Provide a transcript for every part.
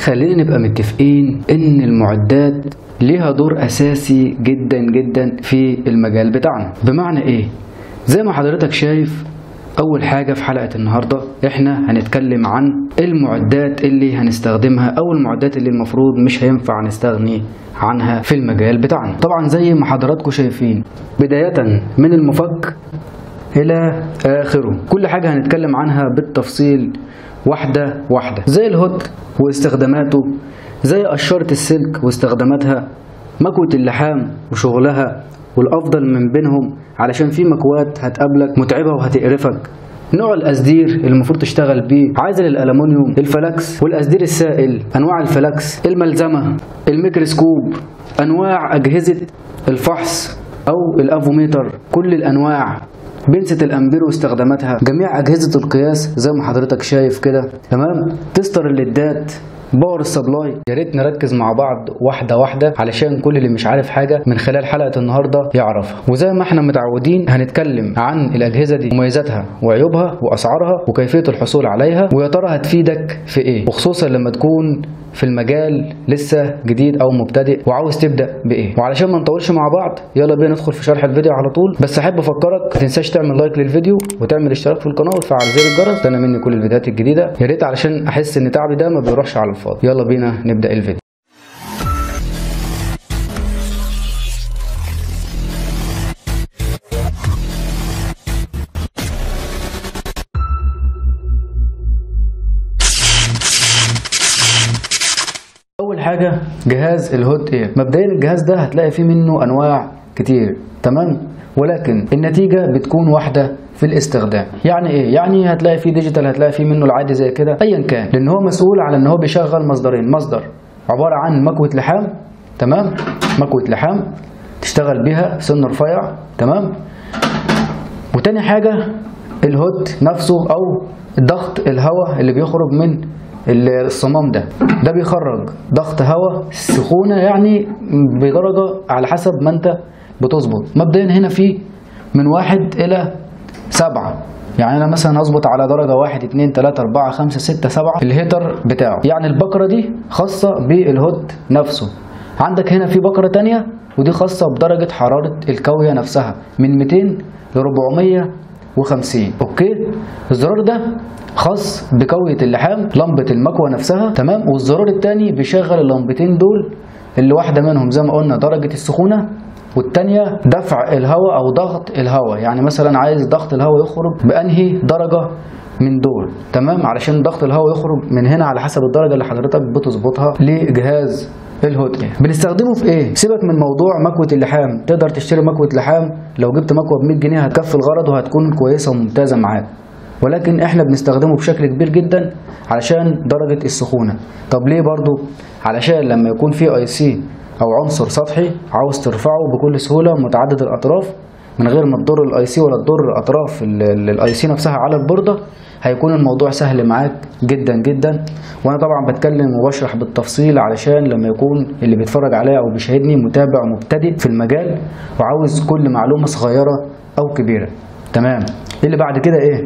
خلينا نبقى متفقين ان المعدات ليها دور اساسي جدا جدا في المجال بتاعنا بمعنى ايه زي ما حضرتك شايف اول حاجة في حلقة النهاردة احنا هنتكلم عن المعدات اللي هنستخدمها او المعدات اللي المفروض مش هينفع نستغني عنها في المجال بتاعنا طبعا زي ما حضراتكم شايفين بداية من المفك الى اخره كل حاجة هنتكلم عنها بالتفصيل واحدة واحدة زي الهوت واستخداماته زي قشرة السلك واستخداماتها مكوة اللحام وشغلها والأفضل من بينهم علشان في مكوات هتقابلك متعبة وهتقرفك نوع الأسدير اللي المفروض تشتغل بيه عازل الألمنيوم الفلكس والأسدير السائل أنواع الفلكس الملزمة الميكروسكوب أنواع أجهزة الفحص أو الأفوميتر كل الأنواع بنسة الأمبير واستخداماتها جميع أجهزة القياس زي ما حضرتك شايف كده تمام تستر الليدات باور السبلاي يا ريت نركز مع بعض واحده واحده علشان كل اللي مش عارف حاجه من خلال حلقه النهارده يعرفها وزي ما احنا متعودين هنتكلم عن الاجهزه دي مميزاتها وعيوبها واسعارها وكيفيه الحصول عليها ويا ترى هتفيدك في ايه وخصوصا لما تكون في المجال لسه جديد او مبتدئ وعاوز تبدا بايه وعلشان ما نطولش مع بعض يلا بينا ندخل في شرح الفيديو على طول بس احب افكرك ما تنساش تعمل لايك للفيديو وتعمل اشتراك في القناه وتفعل زر الجرس تستنى مني كل الفيديوهات الجديده يا ريت علشان احس ان تعبي ده ما بيروحش على الفاضي يلا بينا نبدا الفيديو اول حاجه جهاز الهوت اير مبدئيا الجهاز ده هتلاقي فيه منه انواع كتير تمام ولكن النتيجه بتكون واحده في الاستخدام يعني ايه يعني هتلاقي فيه ديجيتال هتلاقي فيه منه العادي زي كده ايا كان لان هو مسؤول على ان هو بيشغل مصدرين مصدر عباره عن مكوه لحام تمام مكوه لحام تشتغل بيها سن رفيع تمام وتاني حاجه الهوت نفسه او ضغط الهواء اللي بيخرج من الصمام ده ده بيخرج ضغط هواء سخونة يعني بدرجة على حسب ما انت بتظبط مبدئيا هنا في من واحد إلى سبعة يعني أنا مثلا هظبط على درجة واحد اتنين تلاتة أربعة خمسة ستة سبعة الهيتر بتاعه يعني البكرة دي خاصة بالهوت نفسه عندك هنا في بكرة تانية ودي خاصة بدرجة حرارة الكوية نفسها من 200 ل 450 اوكي الزرار ده خاص بكوية اللحام لمبة المكوى نفسها تمام والزرار التاني بيشغل اللمبتين دول اللي واحدة منهم زي ما قلنا درجة السخونة والتانية دفع الهواء أو ضغط الهواء يعني مثلا عايز ضغط الهواء يخرج بأنهي درجة من دول تمام علشان ضغط الهواء يخرج من هنا على حسب الدرجة اللي حضرتك بتظبطها لجهاز الهوت اير بنستخدمه في ايه سيبك من موضوع مكوه اللحام تقدر تشتري مكوه لحام لو جبت مكوه ب 100 جنيه هتكفي الغرض وهتكون كويسه وممتازه معاك ولكن احنا بنستخدمه بشكل كبير جدا علشان درجة السخونة طب ليه برضو علشان لما يكون في اي سي او عنصر سطحي عاوز ترفعه بكل سهولة متعدد الاطراف من غير ما تضر الاي سي ولا تضر اطراف الاي سي نفسها على البوردة هيكون الموضوع سهل معاك جدا جدا وانا طبعا بتكلم وبشرح بالتفصيل علشان لما يكون اللي بيتفرج عليا او بيشاهدني متابع مبتدئ في المجال وعاوز كل معلومة صغيرة او كبيرة تمام اللي بعد كده ايه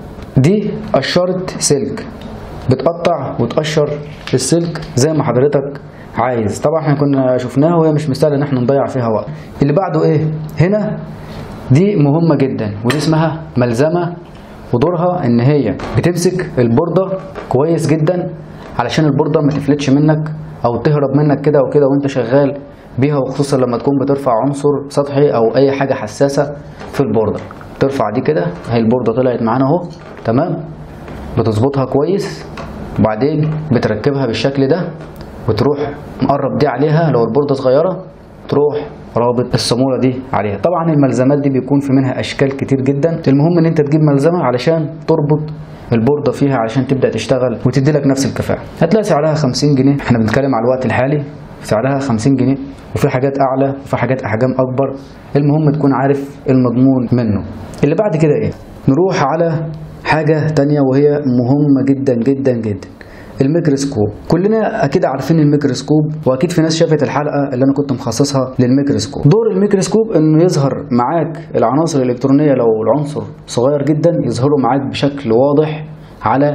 دي قشرة سلك بتقطع وتقشر السلك زي ما حضرتك عايز طبعا احنا كنا شفناها وهي مش مستاهله ان احنا نضيع فيها وقت اللي بعده ايه هنا دي مهمه جدا ودي اسمها ملزمه ودورها ان هي بتمسك البورده كويس جدا علشان البورده ما تفلتش منك او تهرب منك كده وكده وانت شغال بيها وخصوصا لما تكون بترفع عنصر سطحي او اي حاجه حساسه في البورده ترفع دي كده اهي البورده طلعت معانا اهو تمام بتظبطها كويس وبعدين بتركبها بالشكل ده وتروح مقرب دي عليها لو البورده صغيره تروح رابط الصاموله دي عليها طبعا الملزمات دي بيكون في منها اشكال كتير جدا المهم ان انت تجيب ملزمه علشان تربط البورده فيها علشان تبدا تشتغل وتدي لك نفس الكفاءه هتلاقي سعرها 50 جنيه احنا بنتكلم على الوقت الحالي سعرها 50 جنيه وفي حاجات اعلى وفي حاجات احجام اكبر المهم تكون عارف المضمون منه اللي بعد كده ايه نروح على حاجه تانية وهي مهمه جدا جدا جدا الميكروسكوب كلنا اكيد عارفين الميكروسكوب واكيد في ناس شافت الحلقه اللي انا كنت مخصصها للميكروسكوب دور الميكروسكوب انه يظهر معاك العناصر الالكترونيه لو العنصر صغير جدا يظهره معاك بشكل واضح على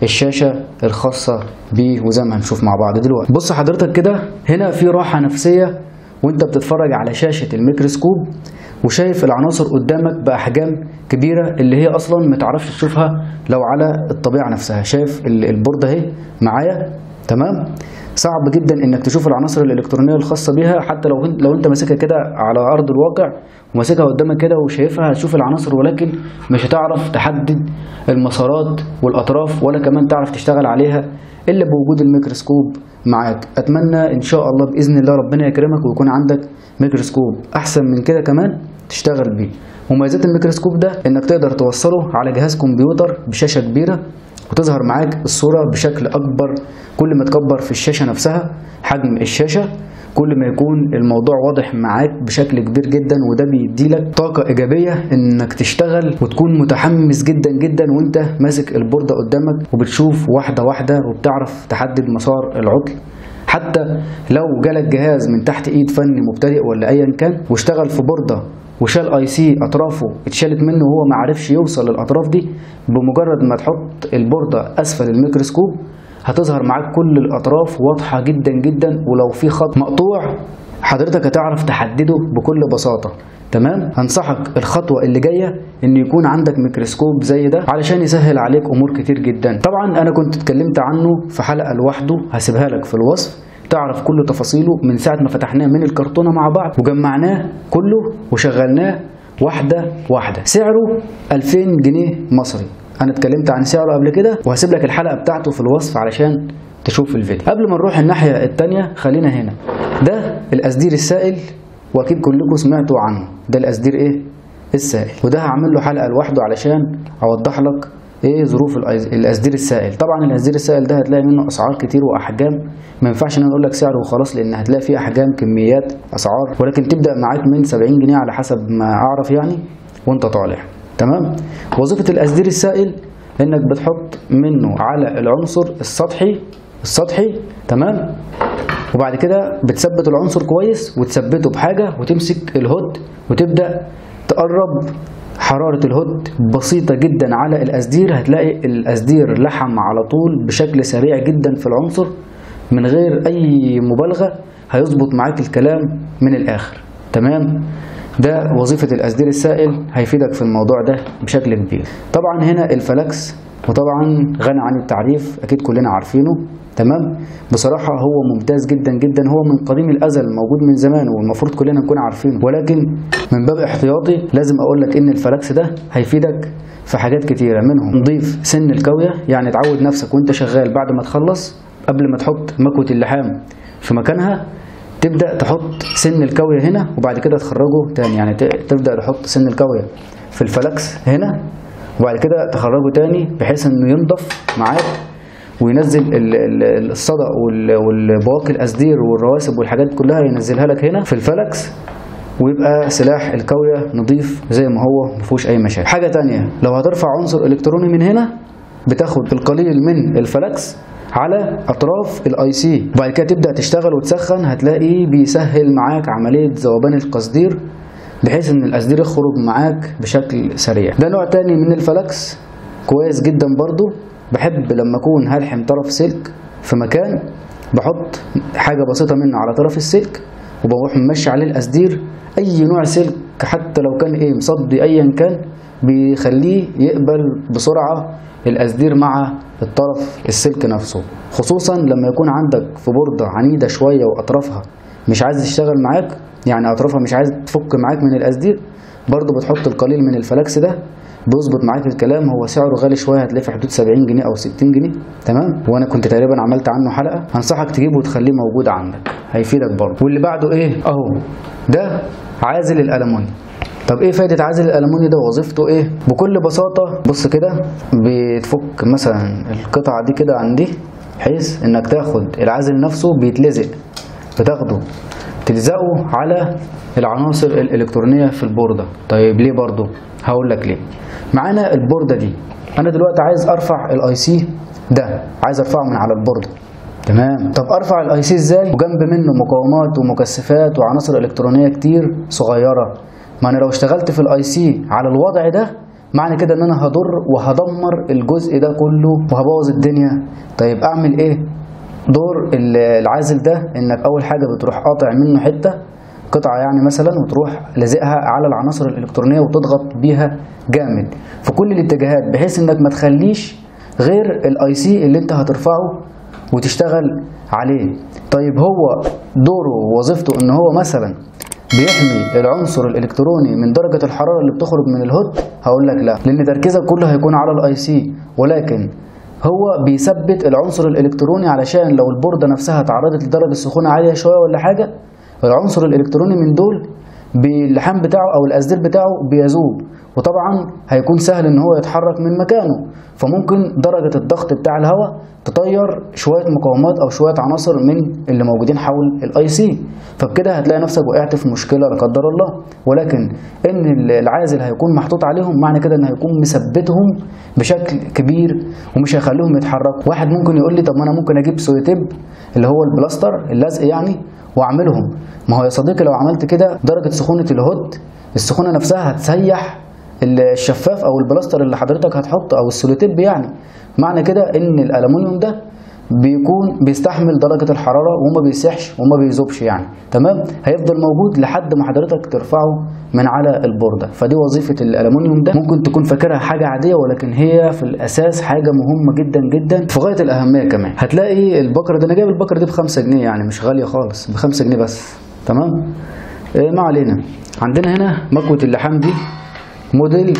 الشاشه الخاصه بيه وزي ما هنشوف مع بعض دلوقتي بص حضرتك كده هنا في راحه نفسيه وانت بتتفرج على شاشه الميكروسكوب وشايف العناصر قدامك باحجام كبيره اللي هي اصلا ما تعرفش تشوفها لو على الطبيعه نفسها شايف ال- البورده اهي معايا تمام صعب جدا انك تشوف العناصر الالكترونيه الخاصه بيها حتى لو انت لو انت ماسكها كده على ارض الواقع وماسكها قدامك كده وشايفها هتشوف العناصر ولكن مش هتعرف تحدد المسارات والاطراف ولا كمان تعرف تشتغل عليها الا بوجود الميكروسكوب معاك اتمنى ان شاء الله باذن الله ربنا يكرمك ويكون عندك ميكروسكوب احسن من كده كمان تشتغل بيه مميزات الميكروسكوب ده انك تقدر توصله على جهاز كمبيوتر بشاشه كبيره وتظهر معاك الصوره بشكل اكبر كل ما تكبر في الشاشه نفسها حجم الشاشه كل ما يكون الموضوع واضح معاك بشكل كبير جدا وده بيديلك طاقة إيجابية إنك تشتغل وتكون متحمس جدا جدا وإنت ماسك البوردة قدامك وبتشوف واحدة واحدة وبتعرف تحدد مسار العطل حتى لو جالك جهاز من تحت ايد فني مبتدئ ولا ايا كان واشتغل في بورده وشال اي سي اطرافه اتشالت منه وهو ما عرفش يوصل للاطراف دي بمجرد ما تحط البورده اسفل الميكروسكوب هتظهر معاك كل الاطراف واضحه جدا جدا ولو في خط مقطوع حضرتك هتعرف تحدده بكل بساطه تمام هنصحك الخطوه اللي جايه ان يكون عندك ميكروسكوب زي ده علشان يسهل عليك امور كتير جدا طبعا انا كنت اتكلمت عنه في حلقه لوحده هسيبها لك في الوصف تعرف كل تفاصيله من ساعه ما فتحناه من الكرتونه مع بعض وجمعناه كله وشغلناه واحده واحده سعره 2000 جنيه مصري انا اتكلمت عن سعره قبل كده وهسيب لك الحلقه بتاعته في الوصف علشان تشوف الفيديو قبل ما نروح الناحيه التانية خلينا هنا ده الاسدير السائل واكيد كلكم سمعتوا عنه ده الاسدير ايه السائل وده هعمل له حلقه لوحده علشان اوضح لك ايه ظروف الأز- الاسدير السائل طبعا الاسدير السائل ده هتلاقي منه اسعار كتير واحجام ما ينفعش ان انا اقول لك سعره وخلاص لان هتلاقي فيه احجام كميات اسعار ولكن تبدا معاك من 70 جنيه على حسب ما اعرف يعني وانت طالع تمام وظيفه الاسدير السائل انك بتحط منه على العنصر السطحي السطحي تمام وبعد كده بتثبت العنصر كويس وتثبته بحاجة وتمسك الهود وتبدأ تقرب حرارة الهود بسيطة جدا على الأسدير هتلاقي الأسدير لحم على طول بشكل سريع جدا في العنصر من غير أي مبالغة هيظبط معاك الكلام من الآخر تمام ده وظيفة الأسدير السائل هيفيدك في الموضوع ده بشكل كبير طبعا هنا الفلكس وطبعا غني عن التعريف أكيد كلنا عارفينه تمام بصراحة هو ممتاز جدا جدا هو من قديم الأزل موجود من زمان والمفروض كلنا نكون عارفينه ولكن من باب احتياطي لازم أقول لك إن الفلكس ده هيفيدك في حاجات كتيرة منهم نضيف سن الكاوية يعني تعود نفسك وانت شغال بعد ما تخلص قبل ما تحط مكوة اللحام في مكانها تبدأ تحط سن الكاوية هنا وبعد كده تخرجه تاني يعني ت- تبدأ تحط سن الكاوية في الفلكس هنا وبعد كده تخرجه تاني بحيث انه ينضف معاك وينزل ال- ال- الصدأ وال- والبواقي الأسدير والرواسب والحاجات دي كلها ينزلها لك هنا في الفلكس ويبقى سلاح الكاوية نظيف زي ما هو مفيهوش أي مشاكل حاجة تانية لو هترفع عنصر إلكتروني من هنا بتاخد القليل من الفلكس على اطراف الاي سي وبعد كده تبدا تشتغل وتسخن هتلاقيه بيسهل معاك عمليه ذوبان القصدير بحيث ان القصدير يخرج معاك بشكل سريع ده نوع تاني من الفلكس كويس جدا برضو بحب لما اكون هلحم طرف سلك في مكان بحط حاجه بسيطه منه على طرف السلك وبروح ممشي عليه القصدير اي نوع سلك حتى لو كان ايه مصدي ايا كان بيخليه يقبل بسرعه القصدير مع الطرف السلك نفسه خصوصا لما يكون عندك في بوردة عنيدة شوية وأطرافها مش عايز تشتغل معاك يعني أطرافها مش عايز تفك معاك من القصدير برضو بتحط القليل من الفلكس ده بيظبط معاك الكلام هو سعره غالي شويه هتلاقيه في حدود 70 جنيه او 60 جنيه تمام وانا كنت تقريبا عملت عنه حلقه هنصحك تجيبه وتخليه موجود عندك هيفيدك برضه واللي بعده ايه اهو ده عازل الالومنيوم طب ايه فايده عازل الالومنيوم ده وظيفته ايه بكل بساطه بص كده بتفك مثلا القطعه دي كده عندي بحيث انك تاخد العازل نفسه بيتلزق بتاخده تلزقه على العناصر الالكترونيه في البورده طيب ليه برضو هقول لك ليه معانا البورده دي انا دلوقتي عايز ارفع الاي سي ده عايز ارفعه من على البورده تمام طب ارفع الاي سي ازاي وجنب منه مقاومات ومكثفات وعناصر الكترونيه كتير صغيره ما انا لو اشتغلت في الاي سي على الوضع ده معنى كده ان انا هضر وهدمر الجزء ده كله وهبوظ الدنيا طيب اعمل ايه دور العازل ده انك اول حاجه بتروح قاطع منه حته قطعه يعني مثلا وتروح لازقها على العناصر الالكترونيه وتضغط بيها جامد في كل الاتجاهات بحيث انك ما تخليش غير الاي سي اللي انت هترفعه وتشتغل عليه طيب هو دوره ووظيفته ان هو مثلا بيحمي العنصر الالكتروني من درجه الحراره اللي بتخرج من الهود هقول لك لا لان تركيزك كله هيكون على الاي سي ولكن هو بيثبت العنصر الالكتروني علشان لو البورده نفسها تعرضت لدرجه سخونه عاليه شويه ولا حاجه العنصر الالكتروني من دول باللحام بتاعه او الاسدير بتاعه بيذوب وطبعا هيكون سهل ان هو يتحرك من مكانه فممكن درجة الضغط بتاع الهواء تطير شوية مقاومات او شوية عناصر من اللي موجودين حول الاي سي فبكده هتلاقي نفسك وقعت في مشكلة لا قدر الله ولكن ان العازل هيكون محطوط عليهم معنى كده ان هيكون مثبتهم بشكل كبير ومش هيخليهم يتحركوا واحد ممكن يقول لي طب ما انا ممكن اجيب سويتيب اللي هو البلاستر اللزق يعني واعملهم ما هو يا صديقي لو عملت كده درجة سخونة الهود السخونة نفسها هتسيح الشفاف او البلاستر اللي حضرتك هتحطه او السوليتيب يعني معنى كده ان الالومنيوم ده بيكون بيستحمل درجة الحرارة وما بيسيحش وما بيذوبش يعني تمام هيفضل موجود لحد ما حضرتك ترفعه من على البوردة فدي وظيفة الالومنيوم ده ممكن تكون فاكرها حاجة عادية ولكن هي في الاساس حاجة مهمة جدا جدا في غاية الاهمية كمان هتلاقي البكرة ده انا جايب البكرة دي بخمسة جنيه يعني مش غالية خالص بخمسة جنيه بس تمام إيه ما علينا عندنا هنا مكوة اللحام دي موديل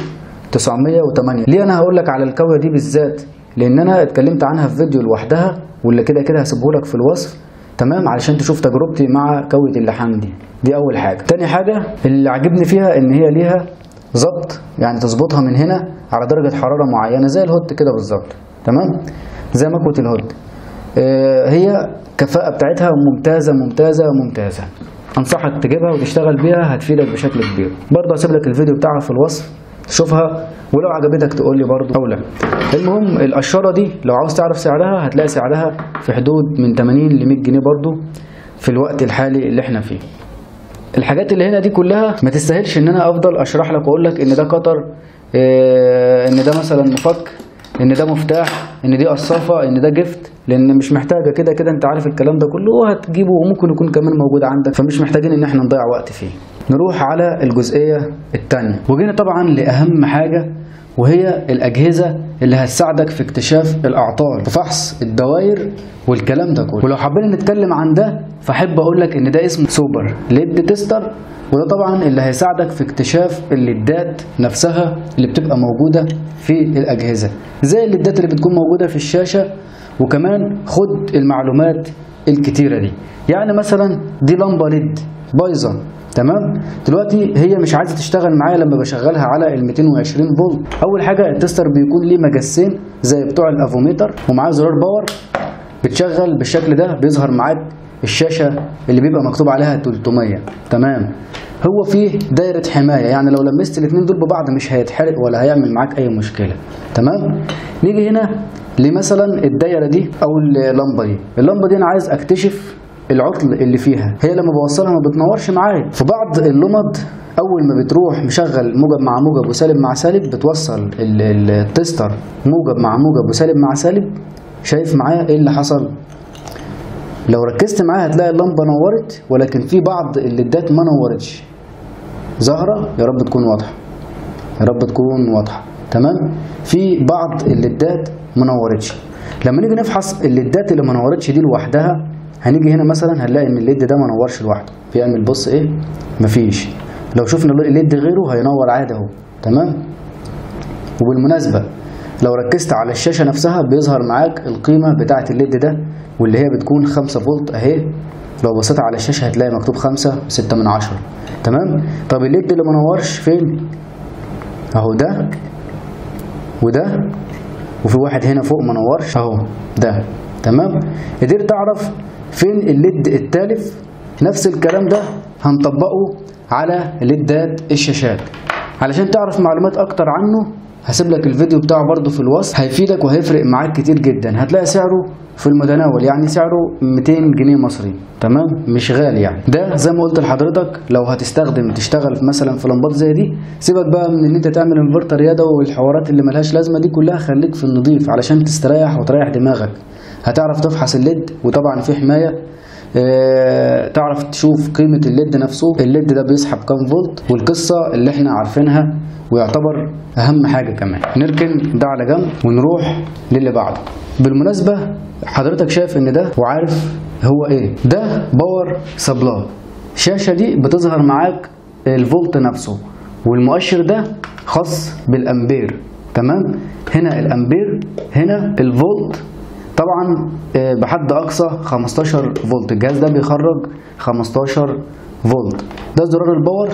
908 ليه انا هقول لك على الكويه دي بالذات لان انا اتكلمت عنها في فيديو لوحدها واللي كده كده هسيبه لك في الوصف تمام علشان تشوف تجربتي مع كويه اللحام دي دي اول حاجه تاني حاجه اللي عجبني فيها ان هي ليها ظبط يعني تظبطها من هنا على درجه حراره معينه زي الهوت كده بالظبط تمام زي مكوه الهوت آه هي كفاءه بتاعتها ممتازه ممتازه ممتازه انصحك تجيبها وتشتغل بيها هتفيدك بشكل كبير برضه هسيب لك الفيديو بتاعها في الوصف تشوفها ولو عجبتك تقول لي برضه او لا المهم القشره دي لو عاوز تعرف سعرها هتلاقي سعرها في حدود من 80 ل 100 جنيه برضه في الوقت الحالي اللي احنا فيه الحاجات اللي هنا دي كلها ما تستاهلش ان انا افضل اشرح لك واقول لك ان ده قطر اه ان ده مثلا مفك ان ده مفتاح ان دي قصافه ان ده جفت لان مش محتاجه كده كده انت عارف الكلام ده كله وهتجيبه وممكن يكون كمان موجود عندك فمش محتاجين ان احنا نضيع وقت فيه نروح على الجزئيه الثانيه وجينا طبعا لاهم حاجه وهي الاجهزه اللي هتساعدك في اكتشاف الاعطال في فحص الدوائر والكلام ده كله ولو حابين نتكلم عن ده فاحب اقول لك ان ده اسمه سوبر ليد تيستر وده طبعا اللي هيساعدك في اكتشاف الليدات نفسها اللي بتبقى موجوده في الاجهزه زي الليدات اللي بتكون موجوده في الشاشه وكمان خد المعلومات الكتيره دي يعني مثلا دي لمبه ليد بايظه تمام دلوقتي هي مش عايزه تشتغل معايا لما بشغلها على ال 220 فولت اول حاجه التستر بيكون ليه مجسين زي بتوع الافوميتر ومعاه زرار باور بتشغل بالشكل ده بيظهر معاك الشاشه اللي بيبقى مكتوب عليها 300 تمام هو فيه دايره حمايه يعني لو لمست الاثنين دول ببعض مش هيتحرق ولا هيعمل معاك اي مشكله تمام نيجي هنا لمثلا الدايره دي او اللمبه دي اللمبه دي انا عايز اكتشف العطل اللي فيها هي لما بوصلها ما بتنورش معايا في بعض اللمض اول ما بتروح مشغل موجب مع موجب وسالب مع سالب بتوصل التستر موجب مع موجب وسالب مع سالب شايف معايا ايه اللي حصل لو ركزت معايا هتلاقي اللمبه نورت ولكن في بعض الليدات ما نورتش ظاهره يا رب تكون واضحه يا رب تكون واضحه تمام في بعض الليدات ما نورتش لما نيجي نفحص الليدات اللي ما نورتش دي لوحدها هنيجي هنا مثلا هنلاقي ان الليد ده ما نورش لوحده بيعمل بص ايه مفيش لو شفنا الليد غيره هينور عادي اهو تمام وبالمناسبه لو ركزت على الشاشه نفسها بيظهر معاك القيمه بتاعه الليد ده واللي هي بتكون 5 فولت اهي لو بصيت على الشاشه هتلاقي مكتوب 5 6 من 10 تمام طب الليد اللي ما نورش فين اهو ده وده وفي واحد هنا فوق ما نورش اهو ده تمام قدرت اعرف فين الليد التالف نفس الكلام ده هنطبقه على ليدات الشاشات علشان تعرف معلومات اكتر عنه هسيب لك الفيديو بتاعه برضو في الوصف هيفيدك وهيفرق معاك كتير جدا هتلاقي سعره في المتناول يعني سعره 200 جنيه مصري تمام مش غالي يعني ده زي ما قلت لحضرتك لو هتستخدم تشتغل مثلا في لمبات زي دي سيبك بقى من ان انت تعمل انفرتر يدوي والحوارات اللي ملهاش لازمه دي كلها خليك في النظيف علشان تستريح وتريح دماغك هتعرف تفحص الليد وطبعا في حمايه اه تعرف تشوف قيمة الليد نفسه الليد ده بيسحب كام فولت والقصة اللي احنا عارفينها ويعتبر أهم حاجة كمان نركن ده على جنب ونروح للي بعده بالمناسبة حضرتك شايف ان ده وعارف هو ايه ده باور سبلاي الشاشة دي بتظهر معاك الفولت نفسه والمؤشر ده خاص بالامبير تمام هنا الامبير هنا الفولت طبعا بحد اقصى 15 فولت الجهاز ده بيخرج 15 فولت ده زرار الباور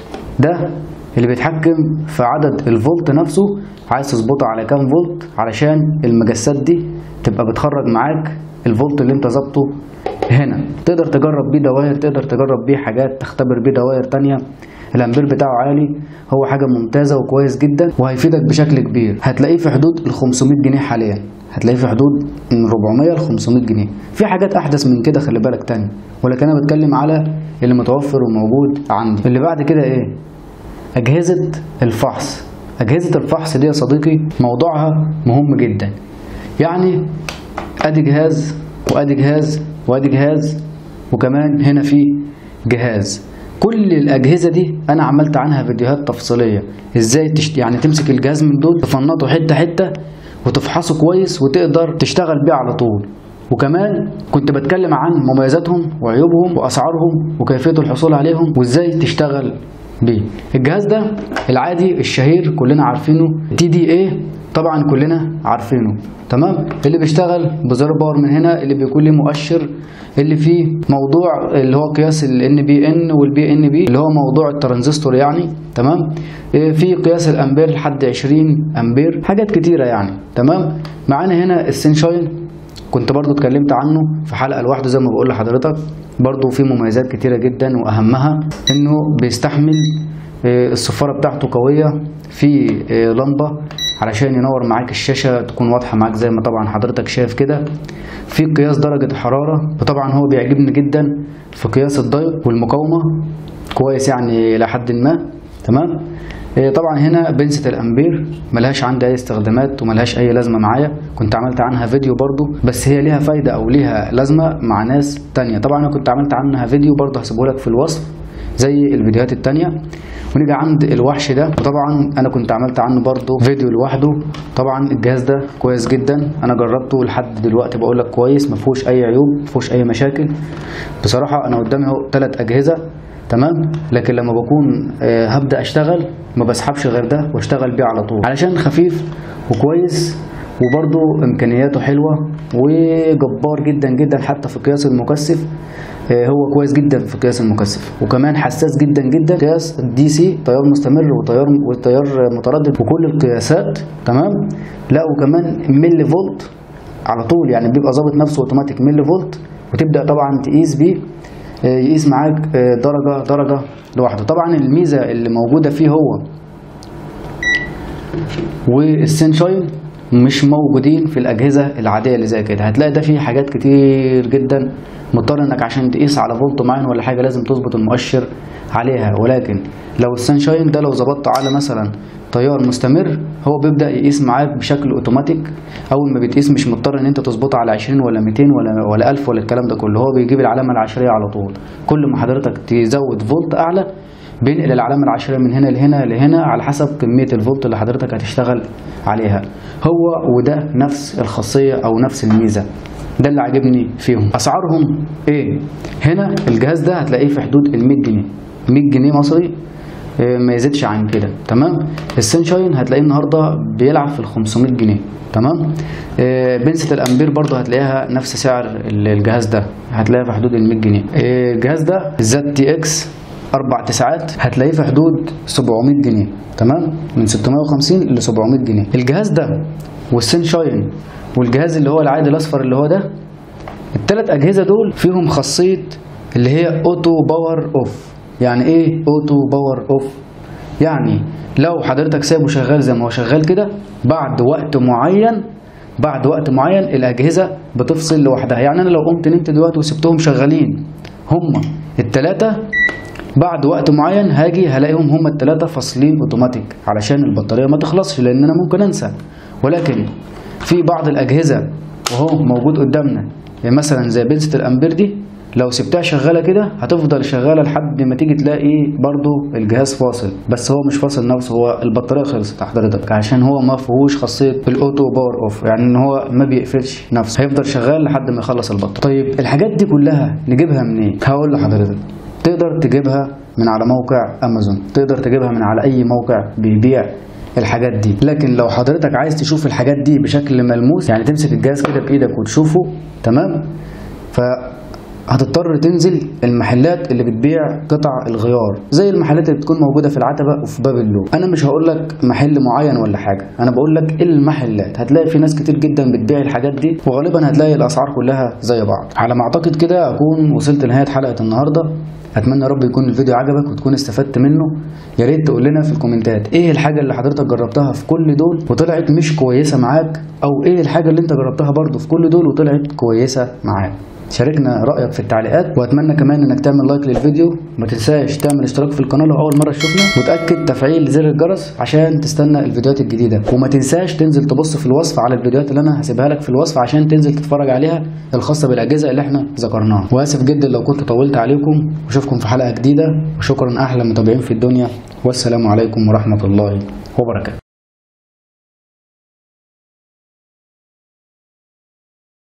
ده اللي بيتحكم في عدد الفولت نفسه عايز تظبطه على كام فولت علشان المجسات دي تبقى بتخرج معاك الفولت اللي انت ظابطه هنا تقدر تجرب بيه دوائر تقدر تجرب بيه حاجات تختبر بيه دوائر تانية الامبير بتاعه عالي هو حاجة ممتازة وكويس جدا وهيفيدك بشكل كبير هتلاقيه في حدود ال 500 جنيه حاليا هتلاقيه في حدود من 400 ل 500 جنيه في حاجات احدث من كده خلي بالك تاني ولكن انا بتكلم على اللي متوفر وموجود عندي اللي بعد كده ايه اجهزة الفحص اجهزة الفحص دي يا صديقي موضوعها مهم جدا يعني ادي جهاز وادي جهاز وادي جهاز وكمان هنا في جهاز كل الاجهزه دي انا عملت عنها فيديوهات تفصيليه ازاي تشت... يعني تمسك الجهاز من دول تفنطه حته حته وتفحصه كويس وتقدر تشتغل بيه على طول وكمان كنت بتكلم عن مميزاتهم وعيوبهم واسعارهم وكيفيه الحصول عليهم وازاي تشتغل بيه الجهاز ده العادي الشهير كلنا عارفينه تي دي اي طبعا كلنا عارفينه تمام اللي بيشتغل بزر باور من هنا اللي بيكون له مؤشر اللي فيه موضوع اللي هو قياس ال بي ان والبي ان بي اللي هو موضوع الترانزستور يعني تمام في قياس الامبير لحد 20 امبير حاجات كتيره يعني تمام معانا هنا السنشاين كنت برضو اتكلمت عنه في حلقه لوحده زي ما بقول لحضرتك برضو في مميزات كتيره جدا واهمها انه بيستحمل الصفاره بتاعته قويه في لمبه علشان ينور معاك الشاشه تكون واضحه معاك زي ما طبعا حضرتك شايف كده في قياس درجه الحراره وطبعا هو بيعجبني جدا في قياس الضيق والمقاومه كويس يعني الى حد ما تمام طبعا هنا بنسة الامبير ملهاش عندي اي استخدامات وملهاش اي لازمه معايا كنت عملت عنها فيديو برضو بس هي ليها فايده او ليها لازمه مع ناس تانية طبعا انا كنت عملت عنها فيديو برضو هسيبه لك في الوصف زي الفيديوهات التانية ونيجي عند الوحش ده وطبعا انا كنت عملت عنه برضو فيديو لوحده طبعا الجهاز ده كويس جدا انا جربته لحد دلوقتي بقول لك كويس ما فيهوش اي عيوب ما فيهوش اي مشاكل بصراحه انا قدامي اهو ثلاث اجهزه تمام لكن لما بكون آه هبدا اشتغل ما بسحبش غير ده واشتغل بيه على طول علشان خفيف وكويس وبرضه امكانياته حلوه وجبار جدا جدا حتى في قياس المكثف هو كويس جدا في قياس المكثف وكمان حساس جدا جدا قياس الدي سي تيار مستمر وتيار وتيار متردد وكل القياسات تمام لا وكمان ملي فولت على طول يعني بيبقى ظابط نفسه اوتوماتيك ملي فولت وتبدا طبعا تقيس بيه يقيس معاك درجه درجه لوحده طبعا الميزه اللي موجوده فيه هو والسنشاين مش موجودين في الاجهزه العاديه اللي زي كده هتلاقي ده فيه حاجات كتير جدا مضطر انك عشان تقيس على فولت معين ولا حاجه لازم تظبط المؤشر عليها ولكن لو السنشاين ده لو ظبطت على مثلا تيار مستمر هو بيبدا يقيس معاك بشكل اوتوماتيك اول ما بتقيس مش مضطر ان انت تظبطها على 20 ولا 200 ولا ولا 1000 ولا الكلام ده كله هو بيجيب العلامه العشريه على طول كل ما حضرتك تزود فولت اعلى بينقل العلامه العشريه من هنا لهنا لهنا على حسب كميه الفولت اللي حضرتك هتشتغل عليها هو وده نفس الخاصيه او نفس الميزه ده اللي عاجبني فيهم اسعارهم ايه هنا الجهاز ده هتلاقيه في حدود ال 100 جنيه 100 جنيه مصري ما يزيدش عن كده تمام السنشاين هتلاقيه النهارده بيلعب في ال 500 جنيه تمام بنسة الامبير برضه هتلاقيها نفس سعر الجهاز ده هتلاقيها في حدود ال 100 جنيه الجهاز ده الزد تي اكس اربع تسعات هتلاقيه في حدود 700 جنيه تمام من 650 ل 700 جنيه الجهاز ده والسنشاين والجهاز اللي هو العادي الاصفر اللي هو ده الثلاث اجهزه دول فيهم خاصيه اللي هي اوتو باور اوف يعني ايه اوتو باور اوف يعني لو حضرتك سايبه شغال زي ما هو شغال كده بعد وقت معين بعد وقت معين الاجهزه بتفصل لوحدها يعني انا لو قمت نمت دلوقتي وسبتهم شغالين هما التلاتة بعد وقت معين هاجي هلاقيهم هما التلاتة فاصلين اوتوماتيك علشان البطاريه ما تخلصش لان انا ممكن انسى ولكن في بعض الاجهزه وهو موجود قدامنا يعني مثلا زي بنسة الامبير دي لو سبتها شغاله كده هتفضل شغاله لحد ما تيجي تلاقي برضو الجهاز فاصل بس هو مش فاصل نفسه هو البطاريه خلصت حضرتك عشان هو ما فيهوش خاصيه الاوتو باور اوف يعني ان هو ما بيقفلش نفسه هيفضل شغال لحد ما يخلص البطاريه طيب الحاجات دي كلها نجيبها منين هقول لحضرتك تقدر تجيبها من على موقع امازون تقدر تجيبها من على اي موقع بيبيع الحاجات دي لكن لو حضرتك عايز تشوف الحاجات دي بشكل ملموس يعني تمسك الجهاز كده بايدك وتشوفه تمام ف هتضطر تنزل المحلات اللي بتبيع قطع الغيار زي المحلات اللي بتكون موجوده في العتبه وفي باب اللوب انا مش هقول لك محل معين ولا حاجه انا بقول لك المحلات هتلاقي في ناس كتير جدا بتبيع الحاجات دي وغالبا هتلاقي الاسعار كلها زي بعض على ما اعتقد كده اكون وصلت لنهايه حلقه النهارده اتمنى يا رب يكون الفيديو عجبك وتكون استفدت منه يا ريت تقول لنا في الكومنتات ايه الحاجه اللي حضرتك جربتها في كل دول وطلعت مش كويسه معاك او ايه الحاجه اللي انت جربتها برضو في كل دول وطلعت كويسه معاك شاركنا رايك في التعليقات واتمنى كمان انك تعمل لايك للفيديو وما تنساش تعمل اشتراك في القناه لو اول مره تشوفنا وتاكد تفعيل زر الجرس عشان تستنى الفيديوهات الجديده وما تنساش تنزل تبص في الوصف على الفيديوهات اللي انا هسيبها لك في الوصف عشان تنزل تتفرج عليها الخاصه بالاجهزه اللي احنا ذكرناها واسف جدا لو كنت طولت عليكم واشوفكم في حلقه جديده وشكرا احلى متابعين في الدنيا والسلام عليكم ورحمه الله وبركاته